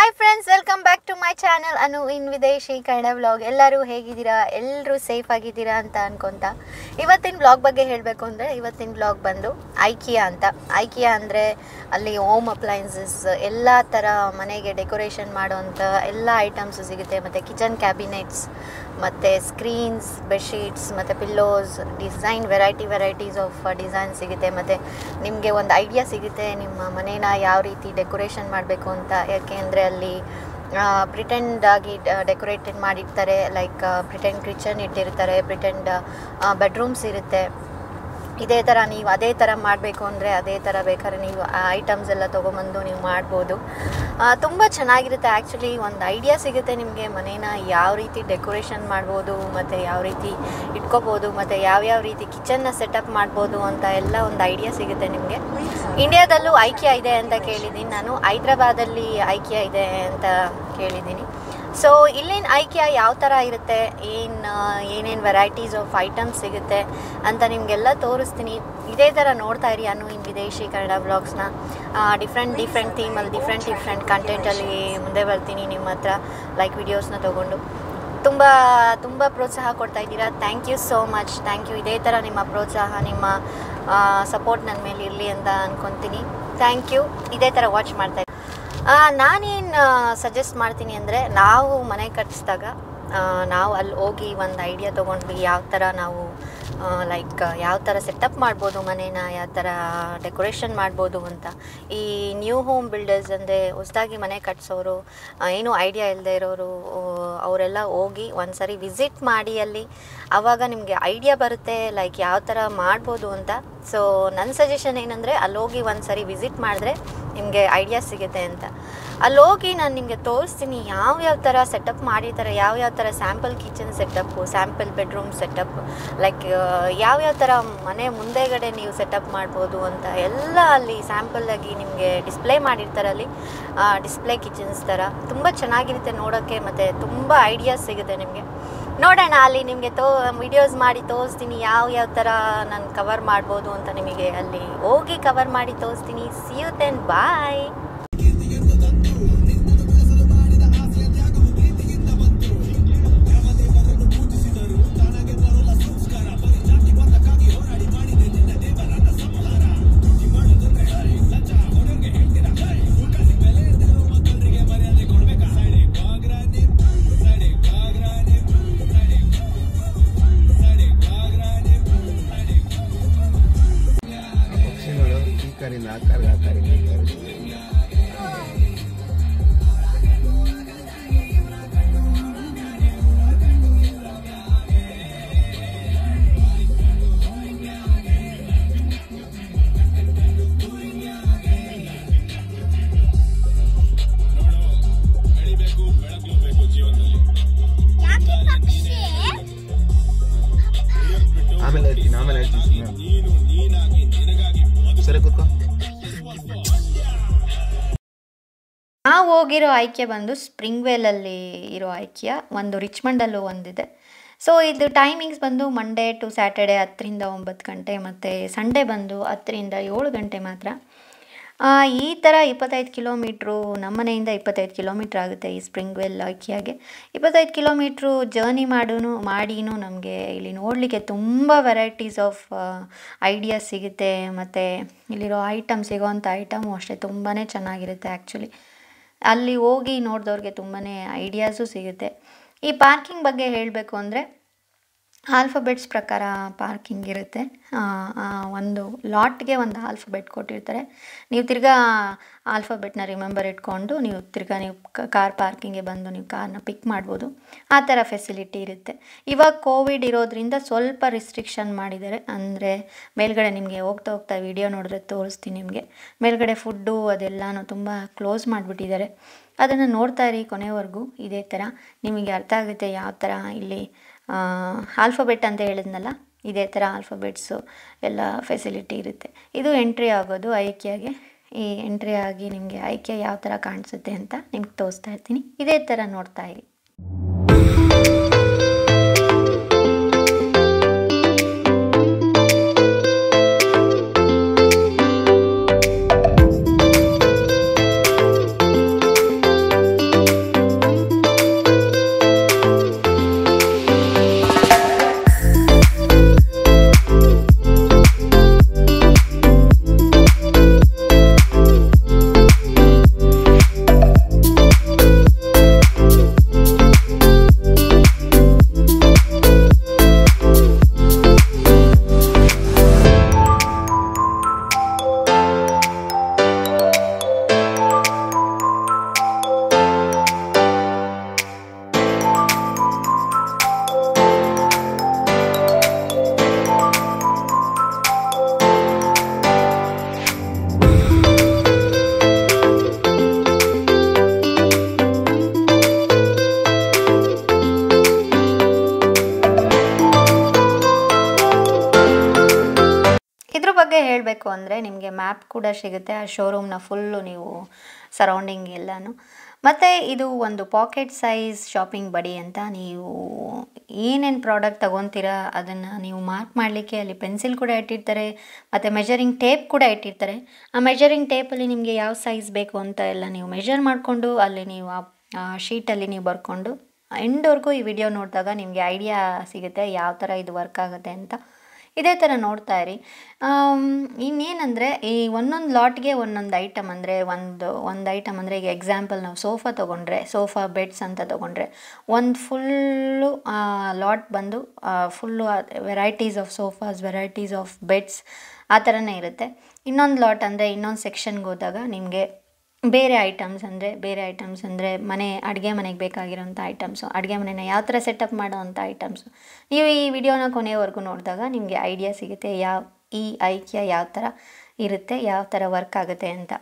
Hi friends welcome back to my channel Anu in Videshi Kannada vlog ಎಲ್ಲರೂ ಹೇಗಿದ್ದೀರಾ ಎಲ್ಲರೂ ಸೇಫ್ ಆಗಿದ್ದೀರಾ ಅಂತ ಅನ್ಕೊಂತ ಇವತ್ತಿನ ವ್ಲಾಗ್ ಬಗ್ಗೆ ಹೇಳಬೇಕು ಅಂದರೆ ಇವತ್ತಿನ ವ್ಲಾಗ್ ಬಂದು ಐಕಿಯಾ ಅಂತ ಐಕಿಯಾ ಅಂದರೆ ಅಲ್ಲಿ ಹೋಮ್ ಅಪ್ಲೈನ್ಸಸ್ ಎಲ್ಲ ಥರ ಮನೆಗೆ ಡೆಕೋರೇಷನ್ ಮಾಡೋವಂಥ ಎಲ್ಲ ಐಟಮ್ಸು ಸಿಗುತ್ತೆ ಮತ್ತು ಕಿಚನ್ ಕ್ಯಾಬಿನೆಟ್ಸ್ ಮತ್ತು ಸ್ಕ್ರೀನ್ಸ್ ಬೆಡ್ಶೀಟ್ಸ್ ಮತ್ತು pillows design variety varieties of design ಸಿಗುತ್ತೆ ಮತ್ತು ನಿಮಗೆ ಒಂದು ಐಡಿಯಾ ಸಿಗುತ್ತೆ ನಿಮ್ಮ ಮನೇನ ಯಾವ ರೀತಿ ಡೆಕೋರೇಷನ್ ಮಾಡಬೇಕು ಅಂತ ಯಾಕೆ ಅಂದರೆ ಅಲ್ಲಿ ಪ್ರಿಟೆಂಡ್ ಆಗಿ ಡೆಕೋರೇಟೆಡ್ ಮಾಡಿರ್ತಾರೆ ಲೈಕ್ ಪ್ರಿಟೆಂಡ್ ಕಿಚನ್ ಇಟ್ಟಿರ್ತಾರೆ ಪ್ರಿಟೆಂಡ್ ಬೆಡ್ರೂಮ್ಸ್ ಇರುತ್ತೆ ಇದೇ ಥರ ನೀವು ಅದೇ ಥರ ಮಾಡಬೇಕು ಅಂದರೆ ಅದೇ ಥರ ಬೇಕಾದ್ರೆ ನೀವು ಆ ಐಟಮ್ಸ್ ಎಲ್ಲ ತೊಗೊಂಬಂದು ನೀವು ಮಾಡ್ಬೋದು ತುಂಬ ಚೆನ್ನಾಗಿರುತ್ತೆ ಆ್ಯಕ್ಚುಲಿ ಒಂದು ಐಡಿಯಾ ಸಿಗುತ್ತೆ ನಿಮಗೆ ಮನೇನ ಯಾವ ರೀತಿ ಡೆಕೋರೇಷನ್ ಮಾಡ್ಬೋದು ಮತ್ತು ಯಾವ ರೀತಿ ಇಟ್ಕೋಬೋದು ಮತ್ತು ಯಾವ್ಯಾವ ರೀತಿ ಕಿಚನ್ನ ಸೆಟಪ್ ಮಾಡ್ಬೋದು ಅಂತ ಎಲ್ಲ ಒಂದು ಐಡಿಯಾ ಸಿಗುತ್ತೆ ನಿಮಗೆ ಇಂಡಿಯಾದಲ್ಲೂ ಐಕಿಯಾ ಇದೆ ಅಂತ ಕೇಳಿದ್ದೀನಿ ನಾನು ಹೈದ್ರಾಬಾದಲ್ಲಿ ಐಕಿಯಾ ಇದೆ ಅಂತ ಕೇಳಿದ್ದೀನಿ ಸೊ ಇಲ್ಲಿನ ಐಕಿಯಾ ಯಾವ ಥರ ಇರುತ್ತೆ ಏನು ಏನೇನು ವೆರೈಟೀಸ್ ಆಫ್ ಐಟಮ್ಸ್ ಸಿಗುತ್ತೆ ಅಂತ ನಿಮಗೆಲ್ಲ ತೋರಿಸ್ತೀನಿ ಇದೇ ಥರ ನೋಡ್ತಾ ಇರಿ ಅನು ಇನ್ ವಿದೇಶಿ ಕನ್ನಡ ವ್ಲಾಗ್ಸ್ನ ಡಿಫ್ರೆಂಟ್ ಡಿಫ್ರೆಂಟ್ ಥೀಮಲ್ಲಿ ಡಿಫ್ರೆಂಟ್ ಡಿಫ್ರೆಂಟ್ ಕಂಟೆಂಟಲ್ಲಿ ಮುಂದೆ ಬರ್ತೀನಿ ನಿಮ್ಮ ಹತ್ರ ಲೈಕ್ ವಿಡಿಯೋಸ್ನ ತೊಗೊಂಡು ತುಂಬ ತುಂಬ ಪ್ರೋತ್ಸಾಹ ಕೊಡ್ತಾ ಇದ್ದೀರಾ thank you so much thank you ಇದೇ ಥರ ನಿಮ್ಮ ಪ್ರೋತ್ಸಾಹ ನಿಮ್ಮ ಸಪೋರ್ಟ್ ನನ್ನ ಮೇಲೆ ಇರಲಿ ಅಂತ ಅಂದ್ಕೊತೀನಿ ಥ್ಯಾಂಕ್ ಯು ಇದೇ ಥರ ವಾಚ್ ಮಾಡ್ತಾ ನಾನೇನು ಸಜೆಸ್ಟ್ ಮಾಡ್ತೀನಿ ಅಂದರೆ ನಾವು ಮನೆ ಕಟ್ಟಿಸಿದಾಗ ನಾವು ಅಲ್ಲಿ ಹೋಗಿ ಒಂದು ಐಡಿಯಾ ತೊಗೊಂಡ್ವಿ ಯಾವ ಥರ ನಾವು ಲೈಕ್ ಯಾವ ಥರ ಸೆಟಪ್ ಮಾಡ್ಬೋದು ಮನೇನ ಯಾವ ಥರ ಡೆಕೋರೇಷನ್ ಮಾಡ್ಬೋದು ಅಂತ ಈ ನ್ಯೂ ಹೋಮ್ ಬಿಲ್ಡರ್ಸ್ ಅಂದರೆ ಹೊಸದಾಗಿ ಮನೆ ಕಟ್ಸೋರು ಏನೂ ಐಡಿಯಾ ಇಲ್ಲದೆ ಇರೋರು ಅವರೆಲ್ಲ ಹೋಗಿ ಒಂದು ಸರಿ ವಿಸಿಟ್ ಮಾಡಿ ಅಲ್ಲಿ ಆವಾಗ ನಿಮಗೆ ಐಡಿಯಾ ಬರುತ್ತೆ ಲೈಕ್ ಯಾವ ಥರ ಮಾಡ್ಬೋದು ಅಂತ ಸೊ ನನ್ನ ಸಜೆಷನ್ ಏನಂದರೆ ಅಲ್ಲಿ ಹೋಗಿ ಒಂದು ಸರಿ ವಿಸಿಟ್ ಮಾಡಿದ್ರೆ ನಿಮಗೆ ಐಡಿಯಾ ಸಿಗುತ್ತೆ ಅಂತ ಅಲ್ಲಿ ಹೋಗಿ ನಾನು ನಿಮಗೆ ತೋರಿಸ್ತೀನಿ ಯಾವ್ಯಾವ ಥರ ಸೆಟಪ್ ಮಾಡಿರ್ತಾರೆ ಯಾವ್ಯಾವ ಥರ sample kitchen setup sample bedroom setup like ಯಾವ್ಯಾವ ಥರ ಮನೆ ಮುಂದೆಗಡೆ ನೀವು ಸೆಟಪ್ ಮಾಡ್ಬೋದು ಅಂತ ಎಲ್ಲ ಅಲ್ಲಿ ಸ್ಯಾಂಪಲ್ಲಾಗಿ ನಿಮಗೆ ಡಿಸ್ಪ್ಲೇ ಮಾಡಿರ್ತಾರೆ ಅಲ್ಲಿ ಡಿಸ್ಪ್ಲೇ ಕಿಚನ್ಸ್ ಥರ ತುಂಬ ಚೆನ್ನಾಗಿರುತ್ತೆ ನೋಡೋಕ್ಕೆ ಮತ್ತು ತುಂಬ ಐಡಿಯಾಸ್ ಸಿಗುತ್ತೆ ನಿಮಗೆ ನೋಡೋಣ ಅಲ್ಲಿ ನಿಮಗೆ ತೋ ವಿಡಿಯೋಸ್ ಮಾಡಿ ತೋರಿಸ್ತೀನಿ ಯಾವ ಯಾವ ಥರ ನಾನು ಕವರ್ ಮಾಡ್ಬೋದು ಅಂತ ನಿಮಗೆ ಅಲ್ಲಿ ಹೋಗಿ ಕವರ್ ಮಾಡಿ ತೋರಿಸ್ತೀನಿ ಸಿ ಯು ದೆನ್ ಬಾಯ್ ಪಕ್ಷಿಗಳು ಈ ಕಾರಿಂದ ಆ ಕಾರ್ಗೆ ಆ ಕಾರಿಂದ ಈ ಕಾರಿಗೆ ಆಮೇಲೆ ಹೇಳ್ತೀನಿ ಆಮೇಲೆ ಹೇಳ್ತೀನಿ ಸುಮ್ನೆ. ಸರಿ ಕೂತ್ಕೋ ನಾವು ಹೋಗಿರೋ ಆಯ್ಕೆ ಬಂದು ಸ್ಪ್ರಿಂಗ್ ವೇಲಲ್ಲಿ ಇರೋ ಆಯ್ಕೆಯ ಒಂದು ರಿಚ್ಮಂಡಲ್ಲೂ ಒಂದಿದೆ ಸೊ ಇದು ಟೈಮಿಂಗ್ಸ್ ಬಂದು ಮಂಡೇ ಟು ಸ್ಯಾಟರ್ಡೆ ಹತ್ತರಿಂದ ಒಂಬತ್ತು ಗಂಟೆ ಮತ್ತು ಸಂಡೇ ಬಂದು ಹತ್ತರಿಂದ ಏಳು ಗಂಟೆ ಮಾತ್ರ ಆ, ಈ ಥರ ಇಪ್ಪತ್ತೈದು ಕಿಲೋಮೀಟ್ರು ನಮ್ಮ ಮನೆಯಿಂದ ಇಪ್ಪತ್ತೈದು ಕಿಲೋಮೀಟ್ರ್ ಆಗುತ್ತೆ ಈ ಸ್ಪ್ರಿಂಗ್ ವೆಲ್ ಐಕಿಯಾಗೆ ಇಪ್ಪತ್ತೈದು ಕಿಲೋಮೀಟ್ರು ಜರ್ನಿ ಮಾಡೂ ಮಾಡಿನೂ ನಮಗೆ ಇಲ್ಲಿ ನೋಡಲಿಕ್ಕೆ ತುಂಬ ವೆರೈಟೀಸ್ ಆಫ್ ಐಡಿಯಾಸ್ ಸಿಗುತ್ತೆ ಮತ್ತು ಇಲ್ಲಿರೋ ಐಟಮ್ ಸಿಗೋವಂಥ ಐಟಮು ಅಷ್ಟೇ ತುಂಬಾ ಚೆನ್ನಾಗಿರುತ್ತೆ ಆ್ಯಕ್ಚುಲಿ ಅಲ್ಲಿ ಹೋಗಿ ನೋಡಿದವ್ರಿಗೆ ತುಂಬಾ ಐಡಿಯಾಸು ಸಿಗುತ್ತೆ ಈ ಪಾರ್ಕಿಂಗ್ ಬಗ್ಗೆ ಹೇಳಬೇಕು ಅಂದರೆ ಆಲ್ಫಬೆಟ್ಸ್ ಪ್ರಕಾರ ಪಾರ್ಕಿಂಗ್ ಇರುತ್ತೆ ಆ, ಆ, ಒಂದು ಲಾಟ್ಗೆ ಒಂದು ಆಲ್ಫಬೆಟ್ ಕೊಟ್ಟಿರ್ತಾರೆ ನೀವು ತಿರ್ಗಾ ಆಲ್ಫಬೆಟ್ನ ರಿಮೆಂಬರ್ ಇಟ್ಕೊಂಡು ನೀವು ತಿರ್ಗಾ ನೀವು ಕಾರ್ ಪಾರ್ಕಿಂಗ್ಗೆ ಬಂದು ನೀವು ಕಾರ್ನ ಪಿಕ್ ಮಾಡ್ಬೋದು ಆ ಥರ ಫೆಸಿಲಿಟಿ ಇರುತ್ತೆ ಇವಾಗ ಕೋವಿಡ್ ಇರೋದ್ರಿಂದ ಸ್ವಲ್ಪ ರಿಸ್ಟ್ರಿಕ್ಷನ್ ಮಾಡಿದ್ದಾರೆ ಅಂದರೆ ಮೇಲ್ಗಡೆ ನಿಮಗೆ ಹೋಗ್ತಾ ಹೋಗ್ತಾ ವಿಡಿಯೋ ನೋಡಿದ್ರೆ ತೋರಿಸ್ತೀನಿ ನಿಮಗೆ ಮೇಲ್ಗಡೆ ಫುಡ್ಡು ಅದೆಲ್ಲನೂ ತುಂಬ ಕ್ಲೋಸ್ ಮಾಡಿಬಿಟ್ಟಿದ್ದಾರೆ ಅದನ್ನು ನೋಡ್ತಾ ಇರಿ ಕೊನೆವರೆಗೂ ಇದೇ ಥರ ನಿಮಗೆ ಅರ್ಥ ಆಗುತ್ತೆ ಯಾವ ಥರ ಇಲ್ಲಿ ಆಲ್ಫಬೆಟ್ ಅಂತ ಹೇಳಿದ್ನಲ್ಲ ಇದೇ ಥರ ಆಲ್ಫಬೆಟ್ಸು ಎಲ್ಲ ಫೆಸಿಲಿಟಿ ಇರುತ್ತೆ ಇದು ಎಂಟ್ರಿ ಆಗೋದು ಐಕ್ಯಾಗೆ ಈ ಎಂಟ್ರಿ ಆಗಿ ನಿಮಗೆ ಐಕ್ಯ ಯಾವ ಥರ ಕಾಣಿಸುತ್ತೆ ಅಂತ ನಿಮ್ಗೆ ತೋರಿಸ್ತಾ ಇರ್ತೀನಿ ಇದೇ ಥರ ನೋಡ್ತಾ ಇರಿ ಹೇಳಬೇಕು ಅಂದರೆ ನಿಮಗೆ ಮ್ಯಾಪ್ ಕೂಡ ಸಿಗುತ್ತೆ ಆ ಶೋರೂಮ್ನ ಫುಲ್ಲು ನೀವು ಸರೌಂಡಿಂಗ್ ಎಲ್ಲನೂ ಮತ್ತು ಇದು ಒಂದು ಪಾಕೆಟ್ ಸೈಜ್ ಶಾಪಿಂಗ್ ಬಡಿ ಅಂತ ನೀವು ಏನೇನು ಪ್ರಾಡಕ್ಟ್ ತೊಗೊತೀರಾ ಅದನ್ನು ನೀವು ಮಾರ್ಕ್ ಮಾಡಲಿಕ್ಕೆ ಅಲ್ಲಿ ಪೆನ್ಸಿಲ್ ಕೂಡ ಇಟ್ಟಿರ್ತಾರೆ ಮತ್ತು ಮೆಜರಿಂಗ್ ಟೇಪ್ ಕೂಡ ಇಟ್ಟಿರ್ತಾರೆ ಆ ಮೆಜರಿಂಗ್ ಟೇಪಲ್ಲಿ ನಿಮಗೆ ಯಾವ ಸೈಜ್ ಬೇಕು ಅಂತ ಎಲ್ಲ ನೀವು ಮೆಜರ್ ಮಾಡಿಕೊಂಡು ಅಲ್ಲಿ ನೀವು ಆ ಶೀಟಲ್ಲಿ ನೀವು ಬರ್ಕೊಂಡು ಎಂಡ್ವರೆಗೂ ಈ ವಿಡಿಯೋ ನೋಡಿದಾಗ ನಿಮಗೆ ಐಡಿಯಾ ಸಿಗುತ್ತೆ ಯಾವ ಥರ ಇದು ವರ್ಕ್ ಆಗುತ್ತೆ ಅಂತ ಇದೇ ಥರ ನೋಡ್ತಾ ಇರಿ ಇನ್ನೇನಂದರೆ ಈ ಒಂದೊಂದು ಲಾಟ್ಗೆ ಒಂದೊಂದು ಐಟಮ್ ಅಂದರೆ ಒಂದು ಒಂದು ಐಟಮ್ ಅಂದರೆ ಈಗ ಎಕ್ಸಾಂಪಲ್ ನಾವು ಸೋಫಾ ತೊಗೊಂಡ್ರೆ ಸೋಫಾ ಬೆಡ್ಸ್ ಅಂತ ತೊಗೊಂಡ್ರೆ ಒಂದು ಫುಲ್ಲು ಲಾಟ್ ಬಂದು full varieties of sofas varieties of beds ಆ ಥರನೇ ಇರುತ್ತೆ ಇನ್ನೊಂದು ಲಾಟ್ ಅಂದರೆ ಇನ್ನೊಂದು ಸೆಕ್ಷನ್ಗೆ ಹೋದಾಗ ನಿಮಗೆ ಬೇರೆ ಐಟಮ್ಸ್ ಅಂದರೆ ಬೇರೆ ಐಟಮ್ಸ್ ಅಂದರೆ ಮನೆ ಅಡುಗೆ ಮನೆಗೆ ಬೇಕಾಗಿರೋಂಥ ಐಟಮ್ಸು ಅಡುಗೆ ಮನೆನ ಯಾವ ಥರ ಸೆಟಪ್ ಮಾಡೋವಂಥ ಐಟಮ್ಸು ನೀವು ಈ ವಿಡಿಯೋನ ಕೊನೆಯವರೆಗೂ ನೋಡಿದಾಗ ನಿಮಗೆ ಐಡಿಯಾ ಸಿಗುತ್ತೆ ಯಾವ ಈ ಐಕ್ಯ ಯಾವ ಥರ ಇರುತ್ತೆ ಯಾವ ಥರ ವರ್ಕ್ ಆಗುತ್ತೆ ಅಂತ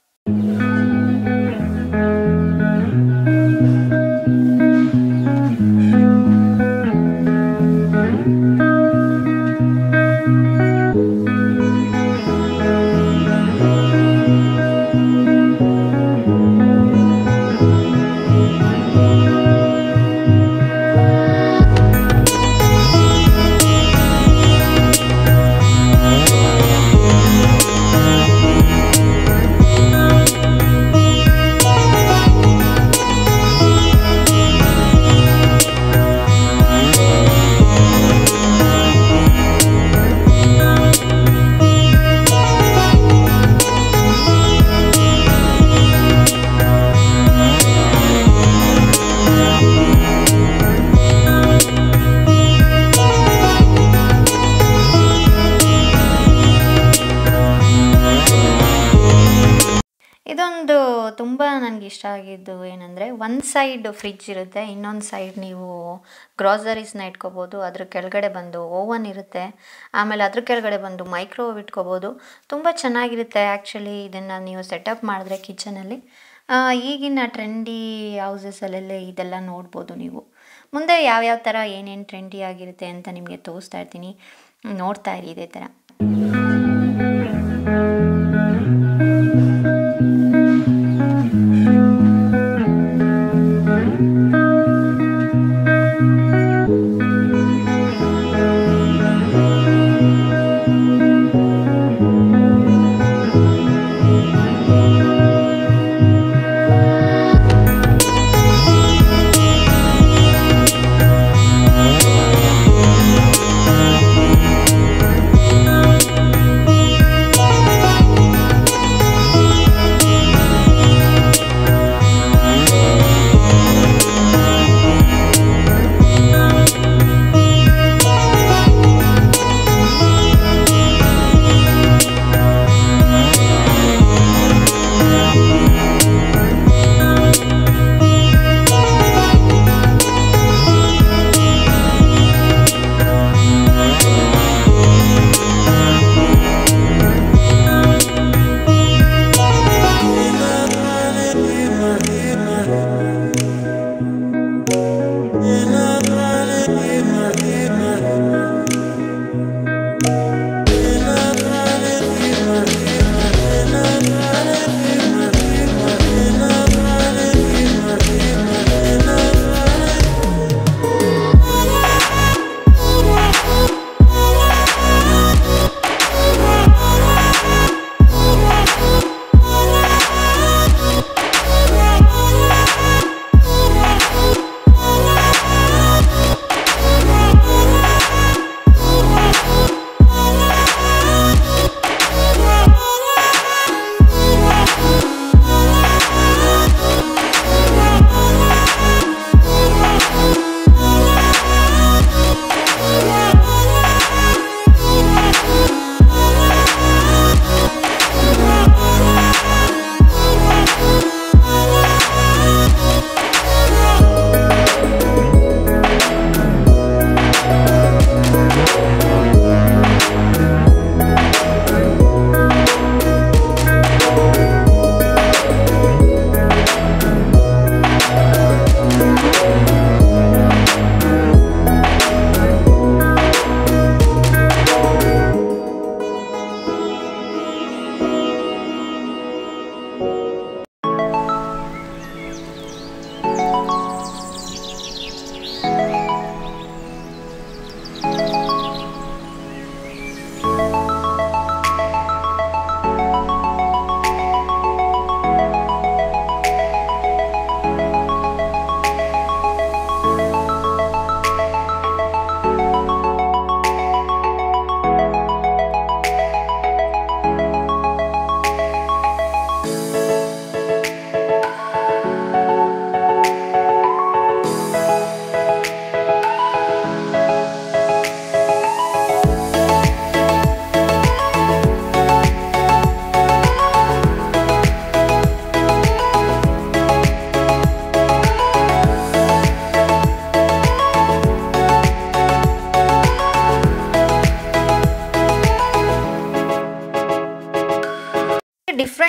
ಇದೊಂದು ತುಂಬ ನನಗೆ ಇಷ್ಟ ಆಗಿದ್ದು ಏನಂದರೆ ಒಂದು ಸೈಡ್ ಫ್ರಿಜ್ ಇರುತ್ತೆ ಇನ್ನೊಂದು ಸೈಡ್ ನೀವು ಗ್ರಾಸರೀಸ್ನ ಇಟ್ಕೋಬೋದು ಅದ್ರ ಕೆಳಗಡೆ ಬಂದು ಓವನ್ ಇರುತ್ತೆ ಆಮೇಲೆ ಅದ್ರ ಕೆಳಗಡೆ ಬಂದು ಮೈಕ್ರೋವೇವ್ ಇಟ್ಕೋಬೋದು ತುಂಬ ಚೆನ್ನಾಗಿರುತ್ತೆ ಆ್ಯಕ್ಚುಲಿ ಇದನ್ನು ನೀವು ಸೆಟಪ್ ಮಾಡಿದ್ರೆ ಕಿಚನಲ್ಲಿ ಈಗಿನ ಟ್ರೆಂಡಿ ಹೌಸಸಲ್ಲೆಲ್ಲ ಇದೆಲ್ಲ ನೋಡ್ಬೋದು ನೀವು ಮುಂದೆ ಯಾವ್ಯಾವ ಥರ ಏನೇನು ಟ್ರೆಂಡಿ ಆಗಿರುತ್ತೆ ಅಂತ ನಿಮಗೆ ತೋರಿಸ್ತಾ ಇರ್ತೀನಿ ನೋಡ್ತಾ ಇರಿ ಇದೇ ಥರ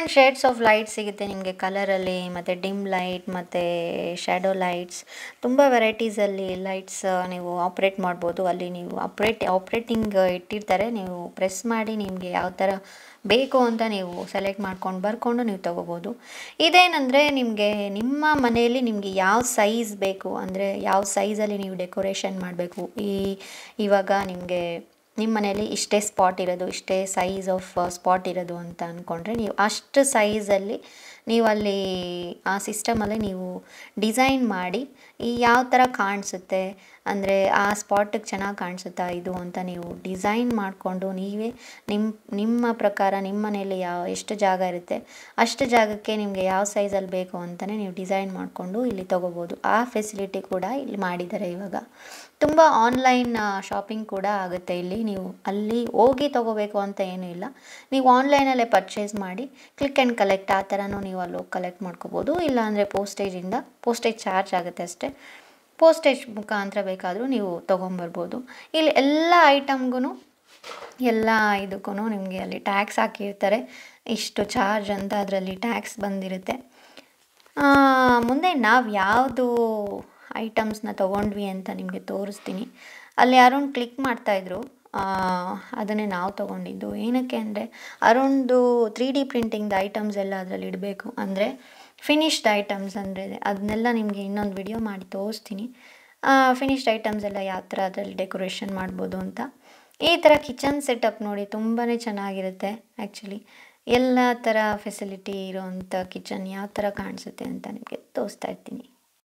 ಡಿಫ್ರೆಂಟ್ ಶೇಡ್ಸ್ ಆಫ್ ಲೈಟ್ ಸಿಗುತ್ತೆ ನಿಮಗೆ ಕಲರಲ್ಲಿ ಮತ್ತು ಡಿಮ್ ಲೈಟ್ ಮತ್ತು ಶ್ಯಾಡೋ ಲೈಟ್ಸ್ ತುಂಬ ವೆರೈಟೀಸಲ್ಲಿ ಲೈಟ್ಸ್ ನೀವು ಆಪ್ರೇಟ್ ಮಾಡ್ಬೋದು ಅಲ್ಲಿ ನೀವು ಆಪ್ರೇಟ್ ಆಪ್ರೇಟಿಂಗ್ ಇಟ್ಟಿರ್ತಾರೆ ನೀವು ಪ್ರೆಸ್ ಮಾಡಿ ನಿಮಗೆ ಯಾವ ಥರ ಬೇಕು ಅಂತ ನೀವು ಸೆಲೆಕ್ಟ್ ಮಾಡ್ಕೊಂಡು ಬರ್ಕೊಂಡು ನೀವು ತೊಗೋಬೋದು ಇದೇನೆಂದರೆ ನಿಮಗೆ ನಿಮ್ಮ ಮನೆಯಲ್ಲಿ ನಿಮಗೆ ಯಾವ ಸೈಜ್ ಬೇಕು ಅಂದರೆ ಯಾವ ಸೈಜಲ್ಲಿ ನೀವು ಡೆಕೋರೇಷನ್ ಮಾಡಬೇಕು ಈ ಇವಾಗ ನಿಮಗೆ ನಿಮ್ಮ ಮನೇಲಿ ಇಷ್ಟೇ ಸ್ಪಾಟ್ ಇರೋದು ಇಷ್ಟೇ ಸೈಜ್ ಆಫ್ ಸ್ಪಾಟ್ ಇರೋದು ಅಂತ ಅಂದ್ಕೊಂಡ್ರೆ ನೀವು ಅಷ್ಟು ಸೈಜಲ್ಲಿ ನೀವು ಅಲ್ಲಿ ಆ ಸಿಸ್ಟಮಲ್ಲಿ ನೀವು ಡಿಸೈನ್ ಮಾಡಿ ಈ ಯಾವ ಥರ ಕಾಣಿಸುತ್ತೆ ಅಂದರೆ ಆ ಸ್ಪಾಟಿಗೆ ಚೆನ್ನಾಗಿ ಕಾಣಿಸುತ್ತಾ ಇದು ಅಂತ ನೀವು ಡಿಸೈನ್ ಮಾಡಿಕೊಂಡು ನೀವೇ ನಿಮ್ಮ ನಿಮ್ಮ ಪ್ರಕಾರ ನಿಮ್ಮ ಮನೇಲಿ ಯಾವ ಎಷ್ಟು ಜಾಗ ಇರುತ್ತೆ ಅಷ್ಟು ಜಾಗಕ್ಕೆ ನಿಮಗೆ ಯಾವ ಸೈಜಲ್ಲಿ ಬೇಕು ಅಂತಲೇ ನೀವು ಡಿಸೈನ್ ಮಾಡಿಕೊಂಡು ಇಲ್ಲಿ ತೊಗೋಬೋದು ಆ ಫೆಸಿಲಿಟಿ ಕೂಡ ಇಲ್ಲಿ ಮಾಡಿದ್ದಾರೆ ಇವಾಗ ತುಂಬ ಆನ್ಲೈನ್ ಶಾಪಿಂಗ್ ಕೂಡ ಆಗುತ್ತೆ ಇಲ್ಲಿ ನೀವು ಅಲ್ಲಿ ಹೋಗಿ ತೊಗೋಬೇಕು ಅಂತ ಏನೂ ಇಲ್ಲ ನೀವು ಆನ್ಲೈನಲ್ಲೇ ಪರ್ಚೇಸ್ ಮಾಡಿ ಕ್ಲಿಕ್ ಆ್ಯಂಡ್ ಕಲೆಕ್ಟ್ ಆ ಥರನೂ ನೀವು ಅಲ್ಲಿ ಹೋಗಿ ಕಲೆಕ್ಟ್ ಮಾಡ್ಕೋಬೋದು ಇಲ್ಲ ಅಂದರೆ ಪೋಸ್ಟೇಜಿಂದ ಪೋಸ್ಟೇಜ್ ಚಾರ್ಜ್ ಆಗುತ್ತೆ ಅಷ್ಟೇ ಪೋಸ್ಟೇಜ್ ಮುಖಾಂತರ ಬೇಕಾದರೂ ನೀವು ತೊಗೊಂಬರ್ಬೋದು ಇಲ್ಲಿ ಎಲ್ಲ ಐಟಮ್ಗೂ ಎಲ್ಲ ಇದಕ್ಕೂ ನಿಮಗೆ ಅಲ್ಲಿ ಟ್ಯಾಕ್ಸ್ ಹಾಕಿರ್ತಾರೆ ಇಷ್ಟು ಚಾರ್ಜ್ ಅಂತ ಅದರಲ್ಲಿ ಟ್ಯಾಕ್ಸ್ ಬಂದಿರುತ್ತೆ ಆ, ಮುಂದೆ ನಾವು ಯಾವುದು ಐಟಮ್ಸ್ನ ತೊಗೊಂಡ್ವಿ ಅಂತ ನಿಮಗೆ ತೋರಿಸ್ತೀನಿ ಅಲ್ಲಿ ಅರೌಂಡ್ ಕ್ಲಿಕ್ ಮಾಡ್ತಾಯಿದ್ರು ಅದನ್ನೇ ನಾವು ತೊಗೊಂಡಿದ್ದು ಏನಕ್ಕೆ ಅಂದರೆ ಅರೌಂಡು ತ್ರೀ ಡಿ ಪ್ರಿಂಟಿಂಗ್ದು ಐಟಮ್ಸ್ ಎಲ್ಲ ಅದರಲ್ಲಿ ಇಡಬೇಕು ಅಂದರೆ ಫಿನಿಶ್ಡ್ ಐಟಮ್ಸ್ ಅಂದರೆ ಅದನ್ನೆಲ್ಲ ನಿಮಗೆ ಇನ್ನೊಂದು ವಿಡಿಯೋ ಮಾಡಿ ತೋರಿಸ್ತೀನಿ ಫಿನಿಶ್ಡ್ ಐಟಮ್ಸ್ ಎಲ್ಲ ಯಾವ ಥರ ಅದರಲ್ಲಿ ಡೆಕೋರೇಷನ್ ಮಾಡ್ಬೋದು ಅಂತ ಈ ಥರ ಕಿಚನ್ ಸೆಟಪ್ ನೋಡಿ ತುಂಬಾ ಚೆನ್ನಾಗಿರುತ್ತೆ ಆ್ಯಕ್ಚುಲಿ ಎಲ್ಲ ಥರ ಫೆಸಿಲಿಟಿ ಇರೋವಂಥ ಕಿಚನ್ ಯಾವ ಥರ ಕಾಣಿಸುತ್ತೆ ಅಂತ ನಿಮಗೆ ತೋರಿಸ್ತಾ ಇರ್ತೀನಿ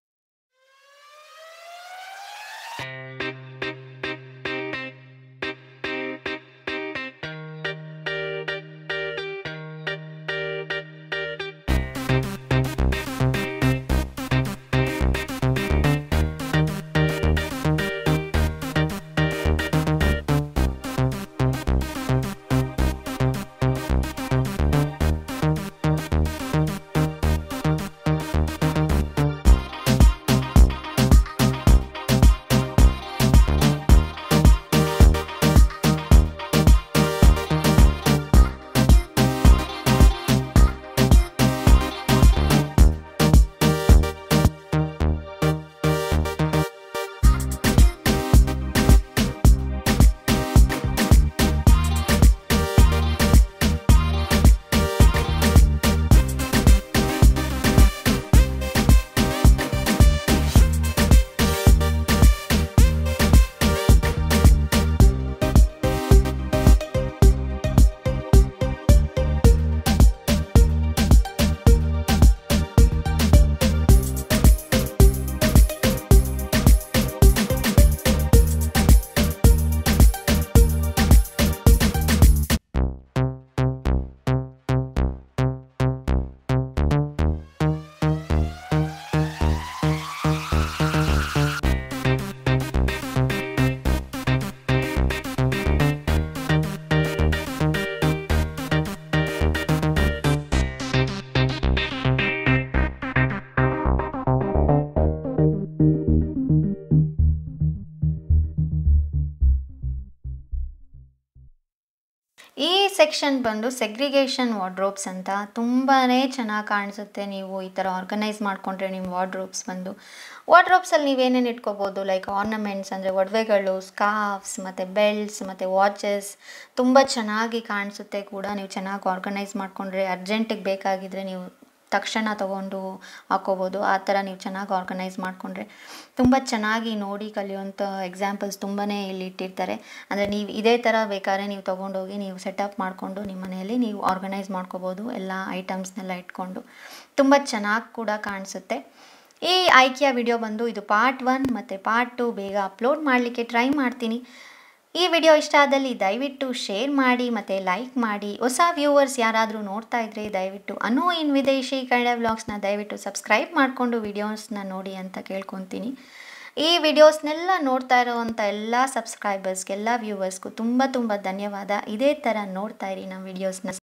ಈ ಸೆಕ್ಷನ್ ಬಂದು ಸೆಗ್ರಿಗೇಷನ್ ವಾರ್ಡ್ರೋಬ್ಸ್ ಅಂತ ತುಂಬಾ ಚೆನ್ನಾಗಿ ಕಾಣಿಸುತ್ತೆ ನೀವು ಈ ಥರ ಆರ್ಗನೈಸ್ ಮಾಡಿಕೊಂಡ್ರೆ ನಿಮ್ಮ ವಾರ್ಡ್ರೋಬ್ಸ್ ಬಂದು ವಾರ್ಡ್ರೋಬ್ಸಲ್ಲಿ ನೀವೇನೇನು ಇಟ್ಕೋಬೋದು ಲೈಕ್ ಆರ್ನಮೆಂಟ್ಸ್ ಅಂದರೆ ಒಡವೆಗಳು ಸ್ಕಾರ್ಫ್ಸ್ ಮತ್ತು ಬೆಲ್ಟ್ಸ್ ಮತ್ತು ವಾಚಸ್ ತುಂಬ ಚೆನ್ನಾಗಿ ಕಾಣಿಸುತ್ತೆ ಕೂಡ ನೀವು ಚೆನ್ನಾಗಿ ಆರ್ಗನೈಸ್ ಮಾಡಿಕೊಂಡ್ರೆ ಅರ್ಜೆಂಟಿಗೆ ಬೇಕಾಗಿದ್ದರೆ ನೀವು ತಕ್ಷಣ ತೊಗೊಂಡು ಹಾಕೋಬೋದು ಆ ಥರ ನೀವು ಚೆನ್ನಾಗಿ ಆರ್ಗನೈಸ್ ಮಾಡಿಕೊಂಡ್ರೆ ತುಂಬ ಚೆನ್ನಾಗಿ ನೋಡಿ ಕಲಿಯುವಂಥ ಎಕ್ಸಾಂಪಲ್ಸ್ ತುಂಬಾ ಇಲ್ಲಿ ಇಟ್ಟಿರ್ತಾರೆ ಅಂದರೆ ನೀವು ಇದೇ ಥರ ಬೇಕಾದ್ರೆ ನೀವು ತೊಗೊಂಡೋಗಿ ನೀವು ಸೆಟಪ್ ಮಾಡಿಕೊಂಡು ನಿಮ್ಮ ಮನೆಯಲ್ಲಿ ನೀವು ಆರ್ಗನೈಸ್ ಮಾಡ್ಕೋಬೋದು ಎಲ್ಲ ಐಟಮ್ಸ್ನೆಲ್ಲ ಇಟ್ಕೊಂಡು ತುಂಬ ಚೆನ್ನಾಗಿ ಕೂಡ ಕಾಣಿಸುತ್ತೆ ಈ ಆಯ್ಕೆಯ ವಿಡಿಯೋ ಬಂದು ಇದು ಪಾರ್ಟ್ ಒನ್ ಮತ್ತು ಪಾರ್ಟ್ ಟು ಬೇಗ ಅಪ್ಲೋಡ್ ಮಾಡಲಿಕ್ಕೆ ಟ್ರೈ ಮಾಡ್ತೀನಿ ಈ ವಿಡಿಯೋ ಇಷ್ಟ ಆದಲ್ಲಿ ದಯವಿಟ್ಟು ಶೇರ್ ಮಾಡಿ ಮತ್ತು ಲೈಕ್ ಮಾಡಿ ಹೊಸ ವ್ಯೂವರ್ಸ್ ಯಾರಾದರೂ ನೋಡ್ತಾ ಇದ್ರೆ ದಯವಿಟ್ಟು ಅನು ಇನ್ ವಿದೇಶಿ ಕನ್ನಡ ವ್ಲಾಗ್ಸ್ನ ದಯವಿಟ್ಟು ಸಬ್ಸ್ಕ್ರೈಬ್ ಮಾಡಿಕೊಂಡು ವಿಡಿಯೋಸ್ನ ನೋಡಿ ಅಂತ ಕೇಳ್ಕೊತೀನಿ ಈ ವಿಡಿಯೋಸ್ನೆಲ್ಲ ನೋಡ್ತಾ ಇರೋವಂಥ ಎಲ್ಲ ಸಬ್ಸ್ಕ್ರೈಬರ್ಸ್ಗೆಲ್ಲ ವ್ಯೂವರ್ಸ್ಗೂ ತುಂಬ ತುಂಬ ಧನ್ಯವಾದ ಇದೇ ಥರ ನೋಡ್ತಾ ಇರಿ ನಮ್ಮ ವಿಡಿಯೋಸ್ನ